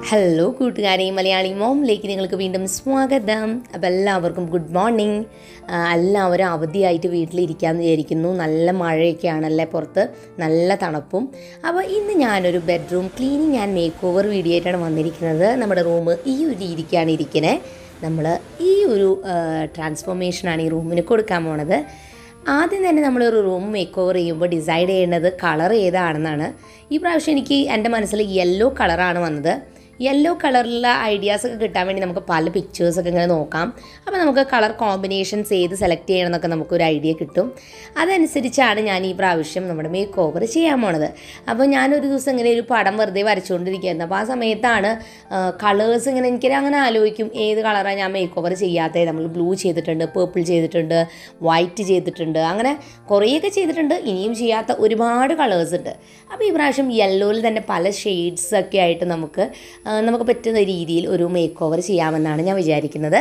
hello കൂട്ടുകാരെ മലയാളി മോമിലേക്ക് നിങ്ങൾക്ക് വീണ്ടും സ്വാഗതം അപ്പോൾ എല്ലാവർക്കും ഗുഡ് മോർണിംഗ് എല്ലാവരും അവധിയായിട്ട് വീട്ടിലിരിക്കാമെന്ന് വിചാരിക്കുന്നു നല്ല മഴയൊക്കെയാണല്ലേ പുറത്ത് നല്ല തണുപ്പും അപ്പോൾ ഇന്ന് ഞാനൊരു bedroom cleaning and makeover video ആയിട്ടാണ് വന്നിരിക്കുന്നത് നമ്മുടെ റൂം ഈ ഒരു രീതിക്കാണ് ഇരിക്കുന്നത് നമ്മൾ ഈ ഒരു ട്രാൻസ്ഫോർമേഷനാണ് ഈ റൂമിന് കൊടുക്കാൻ പോണത് ആദ്യം തന്നെ നമ്മളൊരു റൂം മേക്ക് ഓവർ ചെയ്യുമ്പോൾ ഡിസൈഡ് ചെയ്യേണ്ടത് കളർ ഏതാണെന്നാണ് ഈ പ്രാവശ്യം എനിക്ക് എൻ്റെ മനസ്സിൽ യെല്ലോ കളറാണ് വന്നത് യെല്ലോ കളറിലുള്ള ഐഡിയാസൊക്കെ കിട്ടാൻ വേണ്ടി നമുക്ക് പല പിക്ചേഴ്സൊക്കെ ഇങ്ങനെ നോക്കാം അപ്പോൾ നമുക്ക് കളർ കോമ്പിനേഷൻസ് ഏത് സെലക്ട് ചെയ്യണം എന്നൊക്കെ നമുക്കൊരു ഐഡിയ കിട്ടും അതനുസരിച്ചാണ് ഞാൻ ഈ പ്രാവശ്യം നമ്മുടെ മേക്ക് ഓവർ ചെയ്യാൻ പോണത് അപ്പോൾ ഞാനൊരു ദിവസം ഇങ്ങനെ ഒരു പടം വെറുതെ വരച്ചുകൊണ്ടിരിക്കുകയായിരുന്നു അപ്പോൾ ആ സമയത്താണ് കളേഴ്സ് ഇങ്ങനെ എനിക്ക് അങ്ങനെ ആലോചിക്കും ഏത് കളറാണ് ഞാൻ മേക്ക് ഓവർ ചെയ്യാത്തത് നമ്മൾ ബ്ലൂ ചെയ്തിട്ടുണ്ട് പേർപ്പിൾ ചെയ്തിട്ടുണ്ട് വൈറ്റ് ചെയ്തിട്ടുണ്ട് അങ്ങനെ കുറേയൊക്കെ ചെയ്തിട്ടുണ്ട് ഇനിയും ചെയ്യാത്ത ഒരുപാട് കളേഴ്സ് ഉണ്ട് അപ്പോൾ ഈ പ്രാവശ്യം യെല്ലോയിൽ തന്നെ പല ഷെയ്ഡ്സ് ഒക്കെ ആയിട്ട് നമുക്ക് ആ, നമുക്ക് പറ്റുന്ന രീതിയിൽ ഒരു മേക്ക് ഓവർ ചെയ്യാമെന്നാണ് ഞാൻ വിചാരിക്കുന്നത്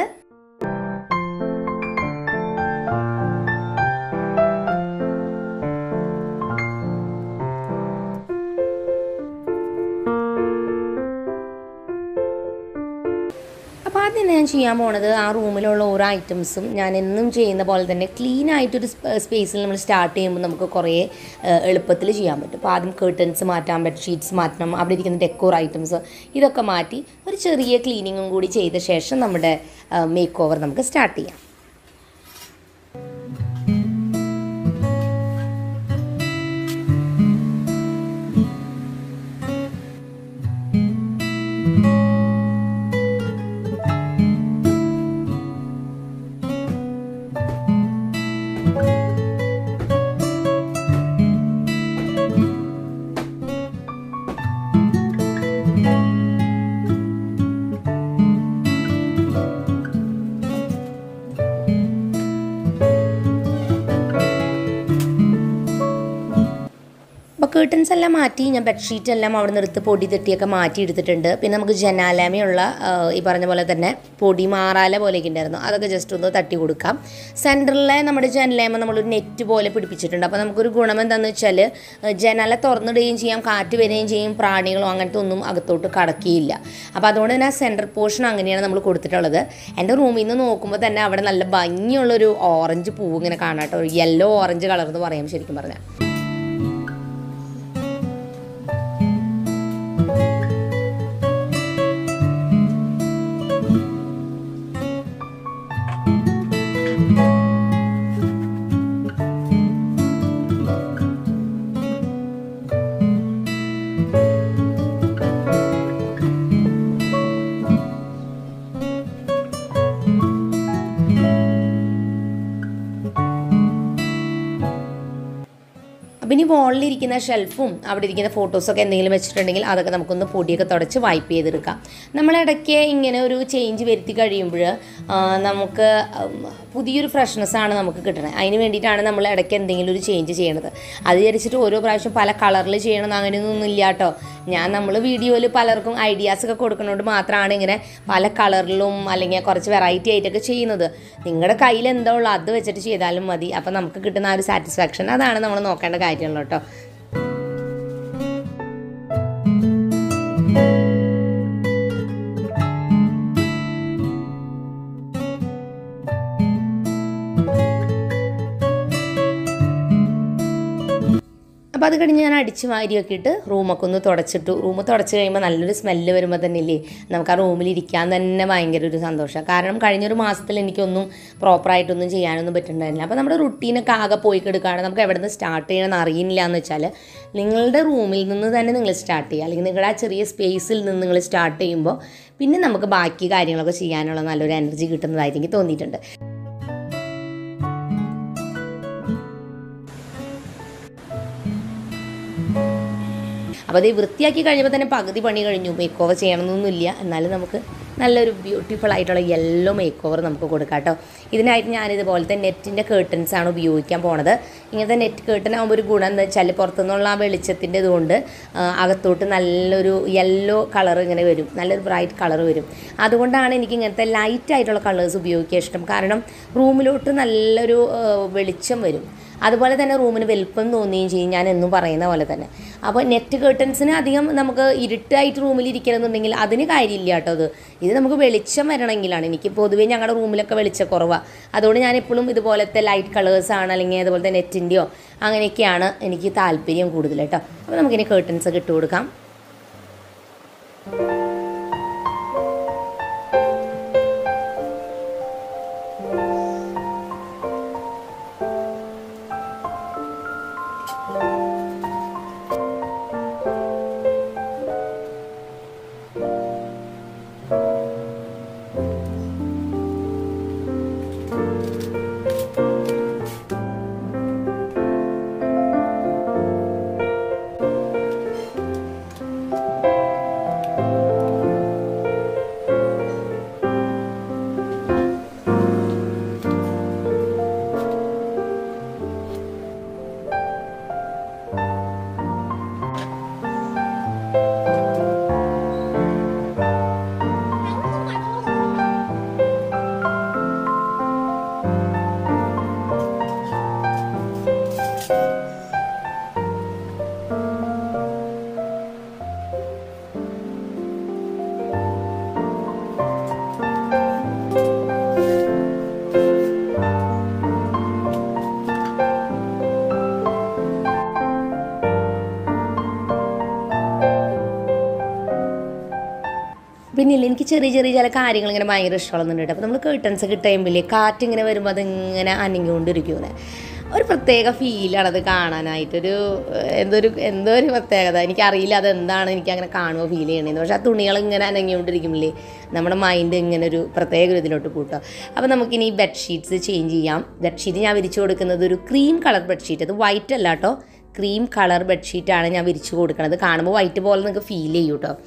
അപ്പോൾ ആദ്യം ഞാൻ ചെയ്യാൻ പോണത് ആ റൂമിലുള്ള ഓരോ ഐറ്റംസും ഞാൻ എന്നും ചെയ്യുന്ന പോലെ തന്നെ ക്ലീൻ ആയിട്ടൊരു സ്പേസിൽ നമ്മൾ സ്റ്റാർട്ട് ചെയ്യുമ്പോൾ നമുക്ക് കുറേ എളുപ്പത്തിൽ ചെയ്യാൻ പറ്റും അപ്പോൾ ആദ്യം കേർട്ടൻസ് മാറ്റാൻ ബെഡ് ഷീറ്റ്സ് മാറ്റണം അവിടെ ഇരിക്കുന്ന ഡെക്കോർ ഐറ്റംസ് ഇതൊക്കെ മാറ്റി ഒരു ചെറിയ ക്ലീനിങ്ങും കൂടി ചെയ്ത ശേഷം നമ്മുടെ മേക്ക് ഓവർ നമുക്ക് സ്റ്റാർട്ട് ചെയ്യാം അപ്പോൾ കേർട്ടൻസ് എല്ലാം മാറ്റി ഞാൻ ബെഡ്ഷീറ്റ് എല്ലാം അവിടെ നിന്ന് എടുത്ത് പൊടി തട്ടിയൊക്കെ മാറ്റി എടുത്തിട്ടുണ്ട് പിന്നെ നമുക്ക് ജനാലാമയുള്ള ആ, ഈ പറഞ്ഞ പോലെ തന്നെ പൊടി മാറാല പോലെയൊക്കെ ഉണ്ടായിരുന്നു അതൊക്കെ ജസ്റ്റ് ഒന്ന് തട്ടി കൊടുക്കാം സെൻറ്ററിലെ നമ്മുടെ ജനലാമ നമ്മളൊരു നെറ്റ് പോലെ പിടിപ്പിച്ചിട്ടുണ്ട് അപ്പോൾ നമുക്കൊരു ഗുണം എന്താണെന്ന് വെച്ചാൽ ജനാല തുറന്നിടുകയും ചെയ്യാം കാറ്റ് വരികയും ചെയ്യും പ്രാണികളോ അങ്ങനത്തെ ഒന്നും അകത്തോട്ട് കടക്കുകയില്ല അപ്പോൾ അതുകൊണ്ട് തന്നെ ആ സെൻറ്റർ പോർഷൻ അങ്ങനെയാണ് നമ്മൾ കൊടുത്തിട്ടുള്ളത് എൻ്റെ റൂമിൽ നിന്ന് നോക്കുമ്പോൾ തന്നെ അവിടെ നല്ല ഭംഗിയുള്ളൊരു ഓറഞ്ച് പൂവ് ഇങ്ങനെ കാണാം കേട്ടോ യെല്ലോ ഓറഞ്ച് കളർ എന്ന് പറയാം ശരിക്കും പറഞ്ഞാൽ അപ്പം ഇനി വോളിലിരിക്കുന്ന ഷെൽഫും അവിടെ ഇരിക്കുന്ന ഫോട്ടോസൊക്കെ എന്തെങ്കിലും വെച്ചിട്ടുണ്ടെങ്കിൽ അതൊക്കെ നമുക്കൊന്ന് പൊടിയൊക്കെ തുടച്ച് വൈപ്പ് ചെയ്തെടുക്കാം നമ്മളിടയ്ക്ക് ഇങ്ങനെ ഒരു ചേഞ്ച് വരുത്തി കഴിയുമ്പോൾ നമുക്ക് ഉം, പുതിയൊരു ഫ്രഷ്നെസ്സാണ് നമുക്ക് കിട്ടുന്നത് അതിന് വേണ്ടിയിട്ടാണ് നമ്മൾ ഇടയ്ക്ക് എന്തെങ്കിലും ഒരു ചേഞ്ച് ചെയ്യണത് അത് വിചാരിച്ചിട്ട് ഓരോ പ്രാവശ്യം പല കളറിൽ ചെയ്യണം അങ്ങനെയൊന്നും ഇല്ല കേട്ടോ ഞാൻ നമ്മൾ വീഡിയോയിൽ പലർക്കും ഐഡിയാസൊക്കെ കൊടുക്കുന്നതുകൊണ്ട് മാത്രമാണ് ഇങ്ങനെ പല കളറിലും അല്ലെങ്കിൽ കുറച്ച് വെറൈറ്റി ആയിട്ടൊക്കെ ചെയ്യുന്നത് നിങ്ങളുടെ കയ്യിൽ എന്താ ഉള്ളൂ അത് വെച്ചിട്ട് ചെയ്താലും മതി അപ്പം നമുക്ക് കിട്ടുന്ന ആ ഒരു സാറ്റിസ്ഫാക്ഷൻ അതാണ് നമ്മൾ നോക്കേണ്ട കാര്യമുള്ളൂ കേട്ടോ അപ്പോൾ അത് കഴിഞ്ഞ് ഞാൻ അടിച്ച് വാരിയൊക്കെ ഇട്ട് റൂമൊക്കെ ഒന്ന് തുടച്ചിട്ടു റൂം തുടച്ച് കഴിയുമ്പോൾ നല്ലൊരു സ്മെല്ല് വരുമ്പോൾ തന്നെ ഇല്ലേ നമുക്ക് ആ റൂമിൽ ഇരിക്കാൻ തന്നെ ഭയങ്കര ഒരു സന്തോഷമാണ് കാരണം കഴിഞ്ഞൊരു മാസത്തിൽ എനിക്കൊന്നും പ്രോപ്പറായിട്ടൊന്നും ചെയ്യാനൊന്നും പറ്റുന്നുണ്ടായിരുന്നില്ല അപ്പോൾ നമ്മുടെ റുട്ടീനൊക്കെ ആകെ പോയി കിടക്കുകയാണ് നമുക്ക് എവിടെ നിന്ന് സ്റ്റാർട്ട് ചെയ്യണമെന്ന് അറിയില്ല എന്ന് വെച്ചാൽ നിങ്ങളുടെ റൂമിൽ നിന്ന് തന്നെ നിങ്ങൾ സ്റ്റാർട്ട് ചെയ്യുക അല്ലെങ്കിൽ നിങ്ങളുടെ ആ ചെറിയ സ്പേസിൽ നിന്ന് നിങ്ങൾ സ്റ്റാർട്ട് ചെയ്യുമ്പോൾ പിന്നെ നമുക്ക് ബാക്കി കാര്യങ്ങളൊക്കെ ചെയ്യാനുള്ള നല്ലൊരു എനർജി കിട്ടുന്നതായിട്ട് എനിക്ക് തോന്നിയിട്ടുണ്ട് അപ്പോൾ അത് വൃത്തിയാക്കി കഴിഞ്ഞപ്പോൾ തന്നെ പകുതി പണി കഴിഞ്ഞു മേക്ക് ഓവർ ചെയ്യണമെന്നൊന്നുമില്ല എന്നാലും നമുക്ക് നല്ലൊരു ബ്യൂട്ടിഫുൾ ആയിട്ടുള്ള യെല്ലോ മേക്ക് ഓവർ നമുക്ക് കൊടുക്കാം കേട്ടോ ഇതിനായിട്ട് ഞാനിതുപോലത്തെ നെറ്റിൻ്റെ കേർട്ടൻസ് ആണ് ഉപയോഗിക്കാൻ പോണത് ഇങ്ങനത്തെ നെറ്റ് കേർട്ടൻ ആകുമ്പോൾ ഒരു ഗുണം എന്താ വെച്ചാൽ പുറത്തുനിന്നുള്ള ആ വെളിച്ചത്തിൻ്റെ ഇതുകൊണ്ട് ആ, അകത്തോട്ട് നല്ലൊരു യെല്ലോ കളർ ഇങ്ങനെ വരും നല്ലൊരു ബ്രൈറ്റ് കളർ വരും അതുകൊണ്ടാണ് എനിക്ക് ഇങ്ങനത്തെ ലൈറ്റ് ആയിട്ടുള്ള കളേഴ്സ് ഉപയോഗിക്കാൻ ഇഷ്ടം കാരണം റൂമിലോട്ട് നല്ലൊരു ആ, വെളിച്ചം വരും അതുപോലെ തന്നെ റൂമിന് വലുപ്പം തോന്നുകയും ചെയ്യും ഞാൻ എന്നും പറയുന്ന പോലെ തന്നെ അപ്പോൾ നെറ്റ് കേർട്ടൻസിന് അധികം നമുക്ക് ഇരുട്ടായിട്ട് റൂമിൽ ഇരിക്കണമെന്നുണ്ടെങ്കിൽ അതിന് കാര്യമില്ല കേട്ടോ അത് ഇത് നമുക്ക് വെളിച്ചം വരണമെങ്കിലാണ് എനിക്ക് പൊതുവേ ഞങ്ങളുടെ റൂമിലൊക്കെ വെളിച്ചം കുറവാണ് അതുകൊണ്ട് ഞാൻ എപ്പോഴും ഇതുപോലത്തെ ലൈറ്റ് കളേഴ്സാണ് അല്ലെങ്കിൽ അതുപോലത്തെ നെറ്റിൻ്റെയോ അങ്ങനെയൊക്കെയാണ് എനിക്ക് താല്പര്യം കൂടുതൽ കേട്ടോ അപ്പോൾ നമുക്കിനി കേർട്ടൻസ് ഒക്കെ ഇട്ട് കൊടുക്കാം പിന്നെ ഇല്ല എനിക്ക് ചെറിയ ചെറിയ ചില കാര്യങ്ങൾ ഇങ്ങനെ ഭയങ്കര ഇഷ്ടമുള്ളതുണ്ട് അപ്പോൾ നമ്മൾ കേട്ടൻസ് ഒക്കെ ഇട്ട് കഴിയുമ്പോൾ കാറ്റ് ഇങ്ങനെ വരുമ്പോൾ അതിങ്ങനെ അനങ്ങിക്കൊണ്ടിരിക്കും ഒരു പ്രത്യേക ഫീലാണ് അത് കാണാനായിട്ടൊരു ഏഹ്, എന്തൊരു എന്തോ ഒരു പ്രത്യേകത എനിക്കറിയില്ല അതെന്താണ് എനിക്ക് അങ്ങനെ കാണുമ്പോൾ ഫീൽ ചെയ്യണേന്ന് പക്ഷേ ആ തുണികൾ ഇങ്ങനെ അനങ്ങിക്കൊണ്ടിരിക്കുമ്പോഴേ നമ്മുടെ മൈൻഡ് ഇങ്ങനെ ഒരു പ്രത്യേക ഒരു ഇതിലോട്ട് കൂട്ടുക അപ്പോൾ നമുക്കിനി ബെഡ്ഷീറ്റ്സ് ചേഞ്ച് ചെയ്യാം ബെഡ്ഷീറ്റ് ഞാൻ വിരിച്ചു കൊടുക്കുന്നത് ഒരു ക്രീം കളർ ബെഡ്ഷീറ്റ് അത് വൈറ്റ് അല്ല കേട്ടോ ക്രീം കളർ ബെഡ്ഷീറ്റാണ് ഞാൻ വിരിച്ചു കൊടുക്കുന്നത് കാണുമ്പോൾ വൈറ്റ് പോലെ നിങ്ങൾക്ക് ഫീൽ ചെയ്യും കേട്ടോ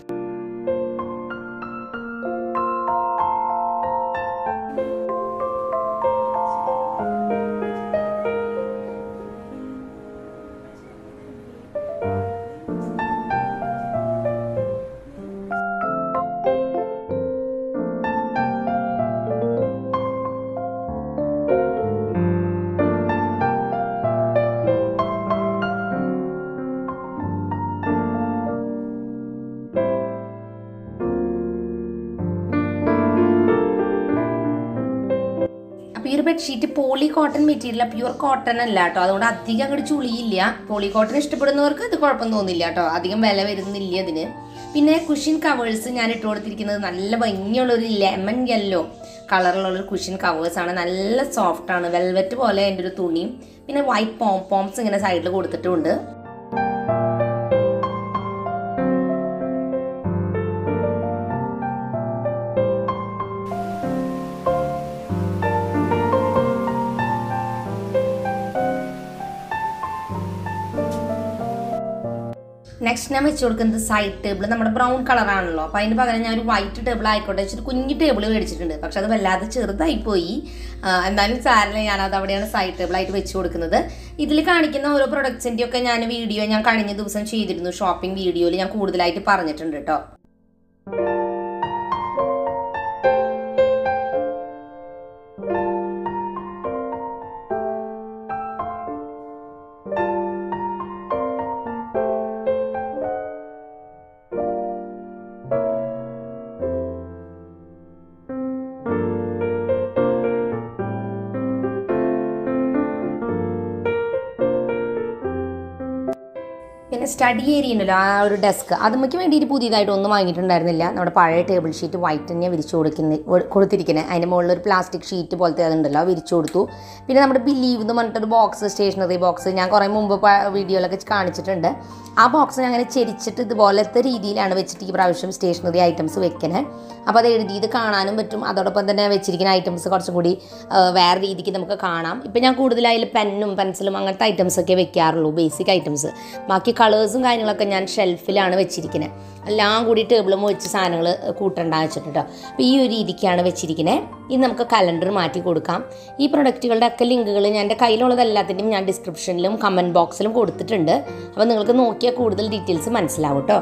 അപ്പോൾ ഈ ഒരു bedsheet poly cotton material pure cotton അല്ല കേട്ടോ അതുകൊണ്ട് അധികം അങ്ങോട്ട് ചുളിയില്ല പോളി കോട്ടൺ ഇഷ്ടപ്പെടുന്നവർക്ക് അത് കുഴപ്പം തോന്നില്ല കേട്ടോ അധികം വില വരുന്നില്ല അതിന് പിന്നെ കുഷിൻ കവേഴ്സ് ഞാൻ ഇട്ട് കൊടുത്തിരിക്കുന്നത് നല്ല ഭംഗിയുള്ള ഒരു ലെമൺ യെല്ലോ കളറിലുള്ള ഒരു കുഷിൻ കവേഴ്സ് ആണ് നല്ല സോഫ്റ്റ് ആണ് വെൽവെറ്റ് പോലെ അതിൻ്റെ ഒരു തുണിയും പിന്നെ വൈറ്റ് പോം പോംസ് ഇങ്ങനെ സൈഡിൽ കൊടുത്തിട്ടുണ്ട് നെക്സ്റ്റ് ഞാൻ വെച്ച് കൊടുക്കുന്നത് സൈഡ് ടേബിൾ നമ്മുടെ ബ്രൗൺ കളറാണല്ലോ അപ്പോൾ അതിന് പകരം ഞാൻ ഒരു വൈറ്റ് ടേബിൾ ആയിക്കോട്ടെ വെച്ചിട്ട് കുഞ്ഞു ടേബിൾ മേടിച്ചിട്ടുണ്ട് പക്ഷെ അത് വല്ലാതെ ചെറുതായി പോയി ആ, എന്നാലും സാറിന് ഞാനത് അവിടെയാണ് സൈഡ് ടേബിൾ ആയിട്ട് വെച്ച് കൊടുക്കുന്നത് ഇതിൽ കാണിക്കുന്ന ഓരോ പ്രൊഡക്ട്സിൻ്റെ ഒക്കെ ഞാൻ വീഡിയോ ഞാൻ കഴിഞ്ഞ ദിവസം ചെയ്തിരുന്നു ഷോപ്പിംഗ് വീഡിയോയിൽ ഞാൻ കൂടുതലായിട്ട് പറഞ്ഞിട്ടുണ്ട് കേട്ടോ പിന്നെ സ്റ്റഡി ഏരിയ ഉണ്ടല്ലോ ആ ഒരു ഡെസ്ക് അതുമ്മയ്ക്ക് വേണ്ടിയിട്ട് പുതിയതായിട്ട് ഒന്നും വാങ്ങിയിട്ടുണ്ടായിരുന്നില്ല നമ്മുടെ പഴയ ടേബിൾ ഷീറ്റ് വൈറ്റ് തന്നെ വിരിച്ചു കൊടുക്കുന്ന കൊടുത്തിരിക്കുന്നത് അതിൻ്റെ മുകളിൽ ഒരു പ്ലാസ്റ്റിക് ഷീറ്റ് പോലത്തെ അതുണ്ടല്ലോ അത് വിരിച്ചു കൊടുത്തു പിന്നെ നമ്മുടെ ബിലീവ് എന്ന് പറഞ്ഞിട്ടൊരു ബോക്സ് സ്റ്റേഷനറി ബോക്സ് ഞാൻ കുറേ മുമ്പ് പ- വീഡിയോയിലൊക്കെ കാണിച്ചിട്ടുണ്ട് ആ ബോക്സ് ഞാൻ അങ്ങനെ ചെരിച്ചിട്ട് ഇതുപോലത്തെ രീതിയിലാണ് വെച്ചിട്ട് ഈ പ്രാവശ്യം സ്റ്റേഷനറി ഐറ്റംസ് വെക്കണേ അപ്പോൾ അത് എഴുതിയത് കാണാനും പറ്റും അതോടൊപ്പം തന്നെ വെച്ചിരിക്കുന്ന ഐറ്റംസ് കുറച്ചും കൂടി ആ, വേറെ രീതിക്ക് നമുക്ക് കാണാം ഇപ്പം ഞാൻ കൂടുതലായി പെന്നും പെൻസിലും അങ്ങനത്തെ ഐറ്റംസ് ഒക്കെ വെക്കാറുള്ളൂ ബേസിക് ഐറ്റംസ് ബാക്കി കളേഴ്സും കാര്യങ്ങളൊക്കെ ഞാൻ ഷെൽഫിലാണ് വെച്ചിരിക്കുന്നത് എല്ലാം കൂടി ടേബിളും വെച്ച് സാധനങ്ങൾ കൂട്ടണ്ട വെച്ചിട്ടോ അപ്പോൾ ഈ ഒരു രീതിക്കാണ് വെച്ചിരിക്കുന്നത് ഇനി നമുക്ക് കലണ്ടർ മാറ്റി കൊടുക്കാം ഈ പ്രൊഡക്റ്റുകളുടെ ഒക്കെ ലിങ്കുകൾ ഞാൻ എൻ്റെ കയ്യിലുള്ളത് എല്ലാത്തിൻ്റെയും ഞാൻ ഡിസ്ക്രിപ്ഷനിലും കമൻറ്റ് ബോക്സിലും കൊടുത്തിട്ടുണ്ട് അപ്പോൾ നിങ്ങൾക്ക് നോക്കിയാൽ കൂടുതൽ ഡീറ്റെയിൽസ് മനസ്സിലാവും കേട്ടോ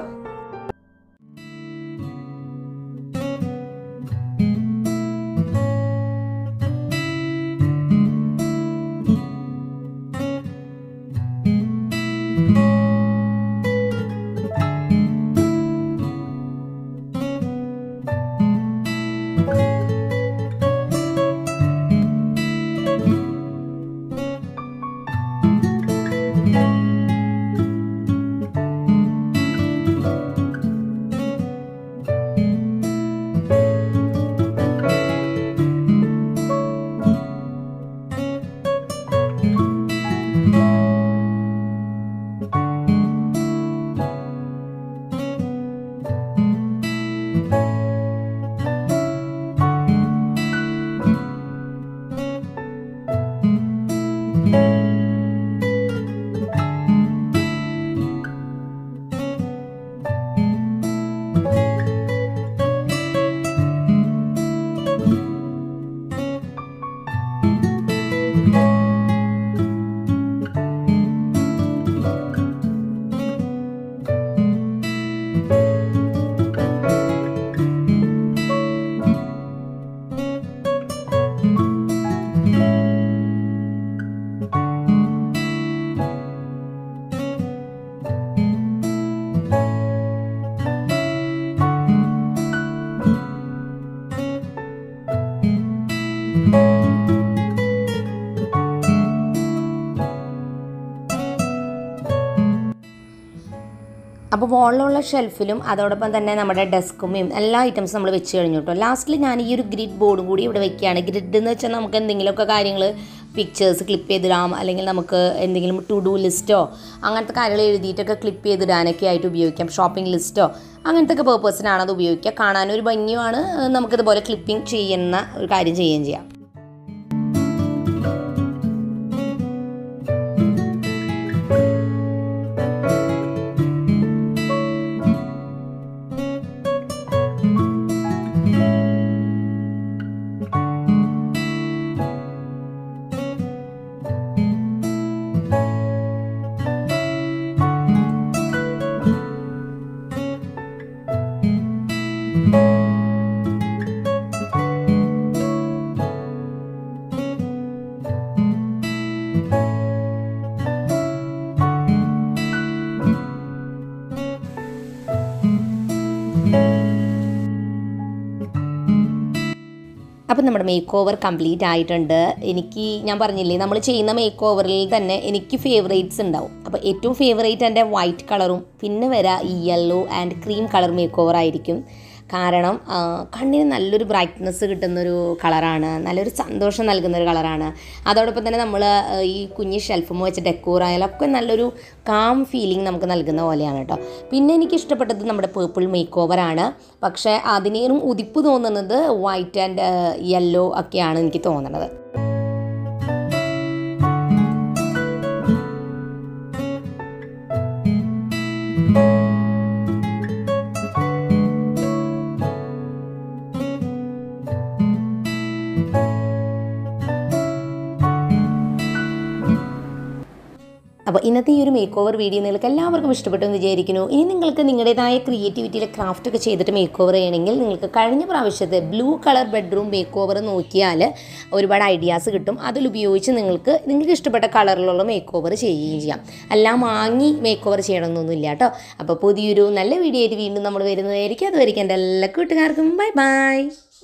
അപ്പോൾ വോളിലുള്ള ഷെൽഫിലും അതോടൊപ്പം തന്നെ നമ്മുടെ ഡെസ്കും എല്ലാ ഐറ്റംസും നമ്മൾ വെച്ച് കഴിഞ്ഞു കേട്ടോ ലാസ്റ്റിൽ ഞാൻ ഈ ഒരു ഗ്രിഡ് ബോർഡും കൂടി ഇവിടെ വെക്കുകയാണ് ഗ്രിഡ് എന്ന് വെച്ചാൽ നമുക്ക് എന്തെങ്കിലുമൊക്കെ കാര്യങ്ങൾ പിക്ചേഴ്സ് ക്ലിപ്പ് ചെയ്തിടാം അല്ലെങ്കിൽ നമുക്ക് എന്തെങ്കിലും ടു ഡു ലിസ്റ്റോ അങ്ങനത്തെ കാര്യങ്ങൾ എഴുതിയിട്ടൊക്കെ ക്ലിപ്പ് ചെയ്തിടാനൊക്കെ ആയിട്ട് ഉപയോഗിക്കാം ഷോപ്പിംഗ് ലിസ്റ്റോ അങ്ങനത്തെ ഒക്കെ പേർപ്പസിനാണ് അത് ഉപയോഗിക്കുക കാണാനൊരു ഭംഗിയുമാണ് നമുക്കിതുപോലെ ക്ലിപ്പിംഗ് ചെയ്യുന്ന ഒരു കാര്യം ചെയ്യുകയും ചെയ്യാം അപ്പം നമ്മുടെ മേക്ക് ഓവർ കംപ്ലീറ്റ് ആയിട്ടുണ്ട് എനിക്ക് ഞാൻ പറഞ്ഞില്ലേ നമ്മൾ ചെയ്യുന്ന മേക്ക് ഓവറിൽ തന്നെ എനിക്ക് ഫേവറേറ്റ്സ് ഉണ്ടാവും അപ്പോൾ ഏറ്റവും ഫേവറേറ്റ് എൻ്റെ വൈറ്റ് കളറും പിന്നെ വരാ ഈ yellow and cream colour makeover ആയിരിക്കും കാരണം ആ, കണ്ണിന് നല്ലൊരു ബ്രൈറ്റ്നസ് കിട്ടുന്നൊരു കളറാണ് നല്ലൊരു സന്തോഷം നൽകുന്നൊരു കളറാണ് അതോടൊപ്പം തന്നെ നമ്മൾ ഈ കുഞ്ഞ് ഷെൽഫും വെച്ച് ഡെക്കോർ ആയാലും ഒക്കെ നല്ലൊരു കാം ഫീലിംഗ് നമുക്ക് നൽകുന്ന പോലെയാണ് കേട്ടോ പിന്നെ എനിക്ക് ഇഷ്ടപ്പെട്ടത് നമ്മുടെ പേർപ്പിൾ മേക്ക് ഓവറാണ് പക്ഷേ അതിനേറും ഉതിപ്പ് തോന്നുന്നത് വൈറ്റ് ആൻഡ് യെല്ലോ ഒക്കെയാണ് എനിക്ക് തോന്നുന്നത് അപ്പോൾ ഇന്നത്തെ ഈ ഒരു മേക്ക് ഓവർ വീഡിയോ നിങ്ങൾക്ക് എല്ലാവർക്കും ഇഷ്ടപ്പെട്ടു എന്ന് വിചാരിക്കുന്നു ഇനി നിങ്ങൾക്ക് നിങ്ങളുടേതായ ക്രിയേറ്റിവിറ്റിയിലെ ക്രാഫ്റ്റ് ഒക്കെ ചെയ്തിട്ട് മേക്ക് ഓവർ ചെയ്യണമെങ്കിൽ നിങ്ങൾക്ക് കഴിഞ്ഞ പ്രാവശ്യത്തെ blue colour bedroom makeover നോക്കിയാൽ ഒരുപാട് ഐഡിയാസ് കിട്ടും അതിലുപയോഗിച്ച് നിങ്ങൾക്ക് നിങ്ങൾക്ക് ഇഷ്ടപ്പെട്ട കളറിലുള്ള മേക്ക് ഓവർ ചെയ്യുകയും ചെയ്യാം എല്ലാം വാങ്ങി മേക്ക് ഓവർ ചെയ്യണമെന്നൊന്നുമില്ല കേട്ടോ അപ്പോൾ പുതിയൊരു നല്ല വീഡിയോ ആയിട്ട് വീണ്ടും നമ്മൾ വരുന്നതായിരിക്കും അതുവരെയ്ക്കും എൻ്റെ എല്ലാ കൂട്ടുകാർക്കും ബൈ ബൈ